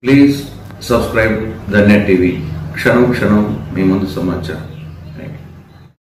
please subscribe the net TV క్షణం క్షణం మీ ముందు సమాచారం థ్యాంక్ యూ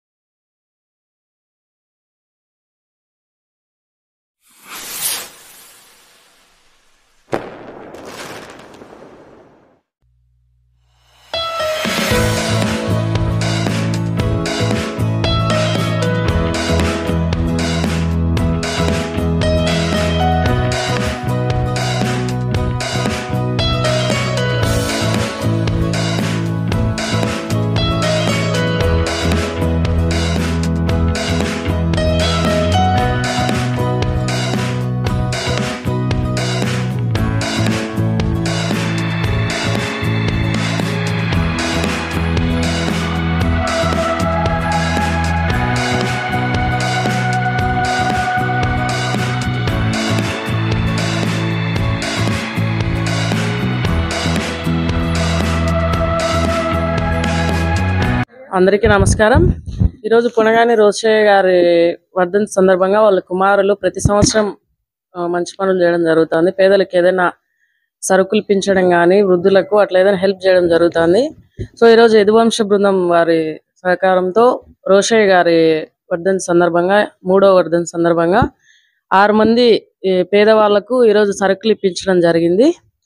అందరికీ నమస్కారం ఈరోజు పునగాని రోషయ్య గారి వర్ధంతి సందర్భంగా వాళ్ళ కుమారులు ప్రతి సంవత్సరం ఆ, మంచి పనులు చేయడం జరుగుతుంది పేదలకు ఏదైనా సరుకులు పించడం కానీ వృద్ధులకు అట్లా ఏదైనా హెల్ప్ చేయడం జరుగుతుంది సో ఈరోజు యదువంశ బృందం వారి సహకారంతో రోషయ్య గారి వర్ధంతి సందర్భంగా మూడో వర్ధంతి సందర్భంగా ఆరు మంది ఈ, పేదవాళ్లకు ఈరోజు సరుకులు ఇప్పించడం జరిగింది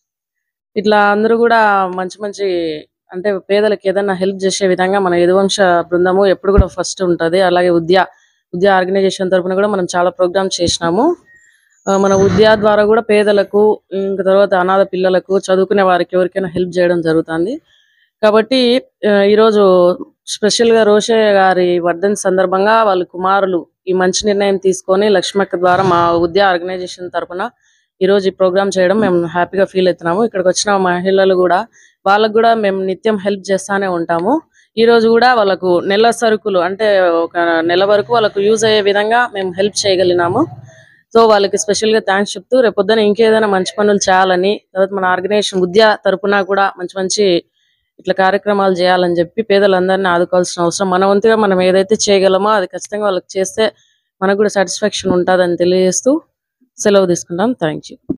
ఇట్లా అందరూ కూడా మంచి మంచి అంటే పేదలకు ఏదైనా హెల్ప్ చేసే విధంగా మన యదువంశ బృందము ఎప్పుడు కూడా ఫస్ట్ ఉంటది అలాగే ఉద్యా ఉద్యా ఆర్గనైజేషన్ తరపున కూడా మనం చాలా ప్రోగ్రామ్స్ చేసినాము ఆ, మన ఉద్యా ద్వారా కూడా పేదలకు ఇంకా తర్వాత అనాథ పిల్లలకు చదువుకునే వారికి ఎవరికైనా హెల్ప్ చేయడం జరుగుతుంది కాబట్టి ఆ, ఈరోజు స్పెషల్ గా రోషయ్య గారి వర్ధంతి సందర్భంగా వాళ్ళ కుమారులు ఈ మంచి నిర్ణయం తీసుకొని లక్ష్మక్క ద్వారా మా ఉద్యా ఆర్గనైజేషన్ తరపున ఈ రోజు ఈ ప్రోగ్రామ్ చేయడం మేము హ్యాపీగా ఫీల్ అవుతున్నాము ఇక్కడికి వచ్చిన మహిళలు కూడా వాళ్ళకు కూడా మేము నిత్యం హెల్ప్ చేస్తానే ఉంటాము ఈ రోజు కూడా వాళ్ళకు నెల సరుకులు అంటే ఒక నెల వరకు వాళ్ళకు యూజ్ అయ్యే విధంగా మేము హెల్ప్ చేయగలిగినాము సో వాళ్ళకి స్పెషల్ గా థ్యాంక్స్ చెప్తూ రేపొద్దున ఇంకేదైనా మంచి పనులు చేయాలని తర్వాత మన ఆర్గనైజేషన్ ఉద్యా తరపున కూడా మంచి మంచి ఇట్లా కార్యక్రమాలు చేయాలని చెప్పి పేదలందరినీ ఆదుకోవాల్సిన అవసరం మన వంతుగా మనం ఏదైతే చేయగలమో అది ఖచ్చితంగా వాళ్ళకి చేస్తే మనకు కూడా సాటిస్ఫాక్షన్ ఉంటుందని తెలియజేస్తూ సెలవు తీసుకుంటాం థ్యాంక్ యూ